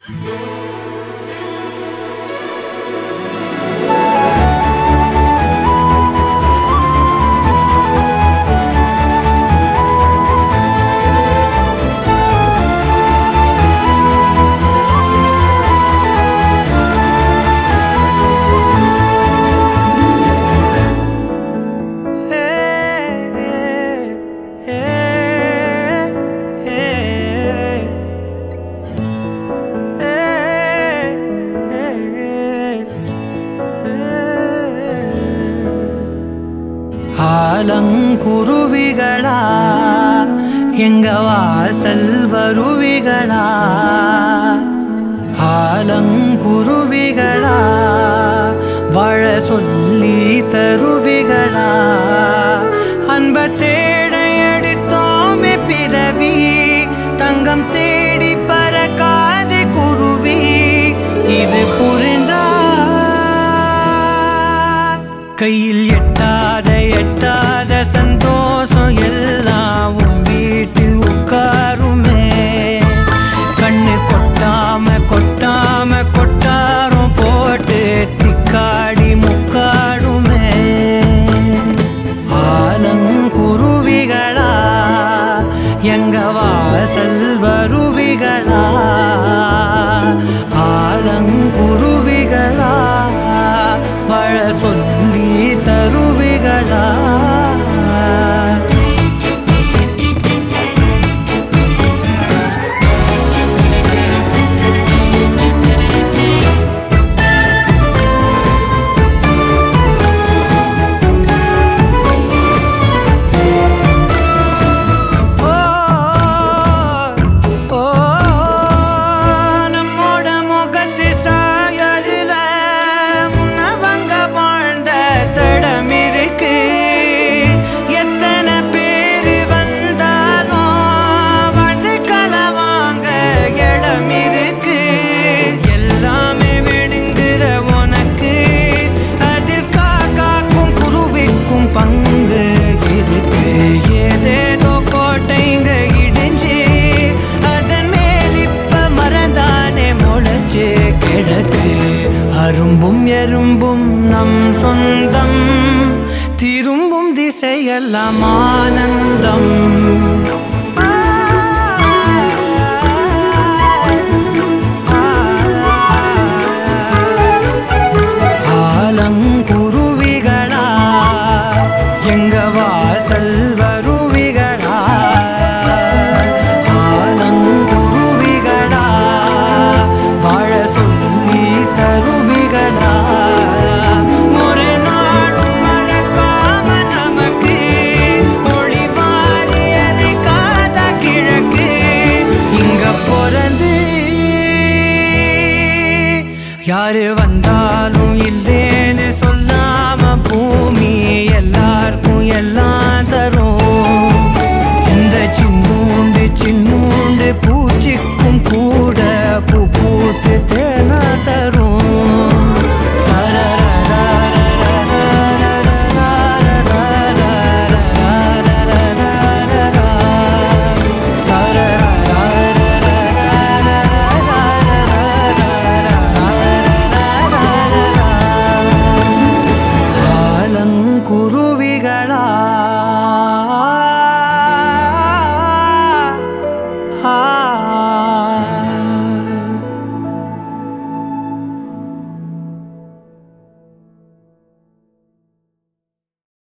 ஆலங்குருவிகளா எங்க வாசல் வருவிகளா ஆலங்குருவிகளா வாழ சொல்லி தருவிகளா அன்ப தேடை அடித்தோமே பிறவி தங்கம் தேடி பறக்காது குருவி இது புரிஞ்சா கையில் எட்டாத எட்டாத சந்தோஷம் எல்லாம் உன் வீட்டில் உட்காருமே கண்ணு கொட்டாம கொட்டாம கொட்டாரம் போட்டு திக்காடி முக்காடுமே ஆலங்குருவிகளா எங்க வாசல் வருவிகளா ஆலங்குருவிகளா வாழ சொல்லி தருவிகளா ஓ ஓ நம்மோட முகத்து சாயலில முன்னவங்க வாழ்ந்த தடம் இருக்கு எத்தனை பேரு வந்தாலும் வாழ்ந்து கலவாங்க இடம் இருக்கு எல்லாமே விடுங்கிற உனக்கு அதில் காக்காக்கும் குருவிக்கும் பங்கு இருக்கு ஏதேதோ கோட்டைங்க இடிஞ்சு அதன் மேல் இப்ப மறந்தானே முளைச்சு கிடக்கு அரும்பும் எறும்பும் நம் சொந்தம் திரும்பும் திசையெல்லாம் ஆனந்தம் ஆலங்குருவிகளா எங்க வாசல் வருவிகளா ஆலங்குருவிகளா வாழ சொல்லி தருவிகளா ஒரு நாளும் மறக்காம நமக்கு ஒளி மாறி அறிக்காத கிழக்கு இங்க பிறந்து யாரு வந்தாலும் இல்லே